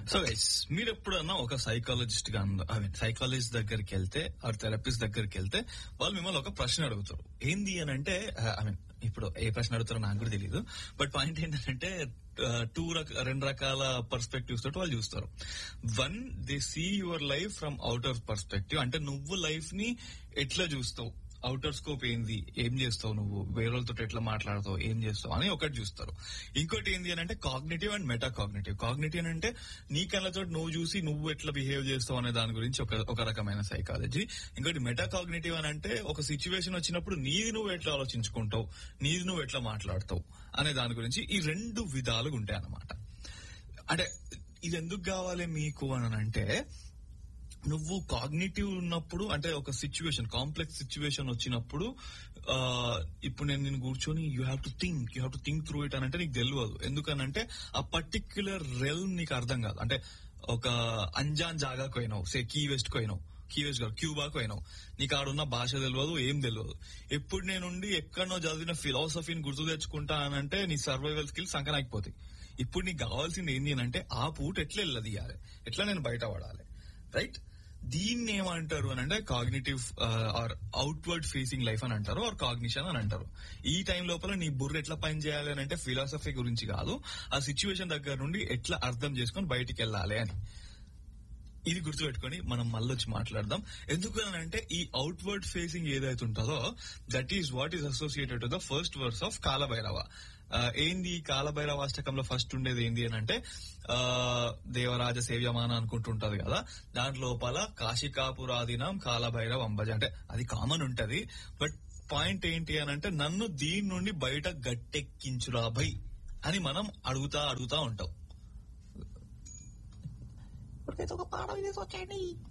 so guys మీరు ఎప్పుడన్నా ఒక సైకాలజిస్ట్ గా ఐ మీన్ సైకాలజిస్ట్ దగ్గరికి వెళ్తే ఆర్ థెరపిస్ట్ దగ్గరికి వెళ్తే వాళ్ళు మిమ్మల్ని ఒక ప్రశ్న అడుగుతారు ఏంది అని అంటే ఐ మీన్ ఇప్పుడు ఏ ప్రశ్న అడుగుతారో నాకు కూడా తెలియదు బట్ పాయింట్ ఏంటంటే టూ రక రెండు రకాల పర్స్పెక్టివ్స్ తోటి వాళ్ళు చూస్తారు one they see your life from outer perspective అంటే నువ్వు లైఫ్ ని ఎట్లా చూస్తావు అవుటర్ స్కోప్ ఏంది ఏం చేస్తావు నువ్వు వేరేతో ఎట్లా మాట్లాడతావు ఏం చేస్తావు అని ఒకటి చూస్తారు ఇంకోటి ఏంది అని అంటే cognitive and meta cognitive cognitive అని అంటే నీ కళ్ళతో నువ్వు చూసి నువ్వు ఎట్లా బిహేవ్ చేస్తావు అనే దాని గురించి ఒక ఒక రకమైన సైకాలజీ ఇంకోటి మెటా కాగ్నేటివ్ అని అంటే ఒక సిచ్యువేషన్ వచ్చినప్పుడు నీది నువ్వు ఎట్లా ఆలోచించుకుంటావు నీది నువ్వు ఎట్లా మాట్లాడతావు అనే దాని గురించి ఈ రెండు విధాలుగా ఉంటాయి అన్నమాట అంటే ఇది ఎందుకు కావాలి మీకు అని అంటే నువ్వు కాగ్నేటివ్ ఉన్నప్పుడు అంటే ఒక సిచ్యువేషన్ కాంప్లెక్స్ సిచ్యువేషన్ వచ్చినప్పుడు ఆ, ఇప్పుడు నేను నేను కూర్చొని you have to think you have to think through it అని అంటే నీకు తెలియదు ఎందుకనంటే ఆ పర్టిక్యులర్ రెల్మ్ నీకు అర్థం కాదు అంటే ఒక అంజాన్ జాగాకు పోయినావు సే కీ వెస్ట్ పోయినావు కీ వెస్ట్ కాదు క్యూబాకు పోయినావు నీకు ఆడున్న భాష తెలియదు ఏం తెలియదు ఎప్పుడు నేనుండి ఎక్కడనో చదివిన ఫిలాసఫీని గుర్తు తెచ్చుకుంటా అని అంటే నీ సర్వైవల్ స్కిల్స్ సంకనాకపోతాయి ఇప్పుడు నీకు కావాల్సింది ఏంటి అని అంటే ఆ పూట ఎట్లా వెళ్ళదీయాలి ఎట్లా నేను బయట పడాలి రైట్ దీన్ని ఏమంటారు అని అంటే cognitive or outward facing life అని అంటారు ఆర్ కాగ్నిషన్ అని అంటారు ఈ టైం లోపల నీ బుర్ర ఎట్లా పని చేయాలి అని అంటే ఫిలాసఫీ గురించి కాదు ఆ సిచ్యువేషన్ దగ్గర నుండి ఎట్లా అర్థం చేసుకొని బయటికి వెళ్ళాలి అని ఇది గుర్తుపెట్టుకొని మనం మళ్ళీ వచ్చి మాట్లాడదాం ఎందుకు అని అంటే ఈ అవుట్వర్డ్ ఫేసింగ్ ఏదైతే ఉంటుందో that is what is associated to the first verse of Kalabhairava ఆ, ఏంది ఈ కాలభైరవ అష్టకంలో ఫస్ట్ ఉండేది ఏంది అని అంటే ఆ, దేవరాజ సేవ్యమాన అనుకుంటుంటది కదా దాంట్ లోపల కాశికాపురాదినం కాలభైరవ అంబజ అంటే అది కామన్ ఉంటది బట్ పాయింట్ ఏంటి అని అంటే నన్ను దీని నుండి బయట గట్టెక్కించురా భయ్ అని మనం అడుగుతా అడుగుతా ఉంటాం ఇప్పటికైతే ఒక పాట వినేసి వచ్చేయండి